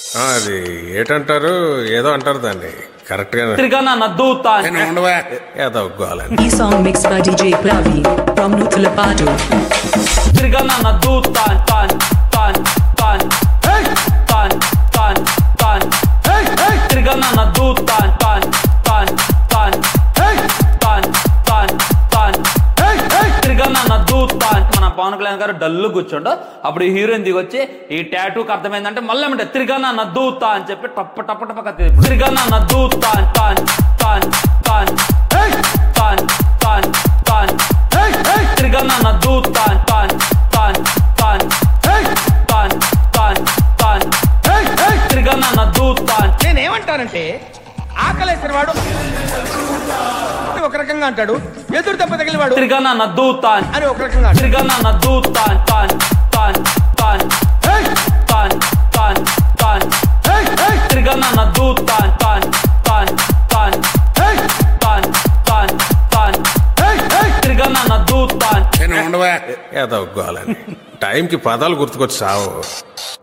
ఆ, అది ఏటంటారు ఏదో అంటారు దాన్ని కరెక్ట్ గా తిరగనా నద్దుతా నేను ఉండవా ఏదో గోలని E song mixed by DJ Pravi from Nutulapadu. తిరగనా నద్దుతా తాన్ తాన్ తాన్ తాన్ తాన్ తాన్ తిరగనా నద్దుతా తాన్ తాన్ తాన్ తాన్ తాన్ తాన్ తిరగనా నద్దుతా మన పవన్ కళ్యాణ్ గారు డల్లు కూర్చోండు అప్పుడు ఈ హీరోయిన్ దిగొచ్చి ఈ టాటూకి అర్థమైందంటే మళ్ళీ ఏమంటే తిరగనా నద్దుతా అని చెప్పి టప్ప టప్ప టప్పక తిరగనా నద్దుతా తాన్ తాన్ తాన్ తాన్ తాన్ తాన్ తిరగనా నద్దుతా తాన్ తాన్ తాన్ తాన్ తాన్ తాన్ తిరగనా నద్దుతా నేనేమంటానంటే ఆకలేసిన వాడు ఒక రకంగా అంటాడు ఎదురు దెబ్బ తగిలిన వాడు తిరగనా నద్దుతా అని ఒక రకంగా అంటాడు. తిరగనా నద్దుతా తాన్ తాన్ తాన్ తాన్ తాన్ తాన్ తిరగనా నద్దుతా తాన్ తాన్ తాన్ తాన్ తాన్ తాన్ తిరగనా నద్దుతా నేను ఉండవా ఏదో గోలని టైంకి పదాలు గుర్తుకొచ్చి సావు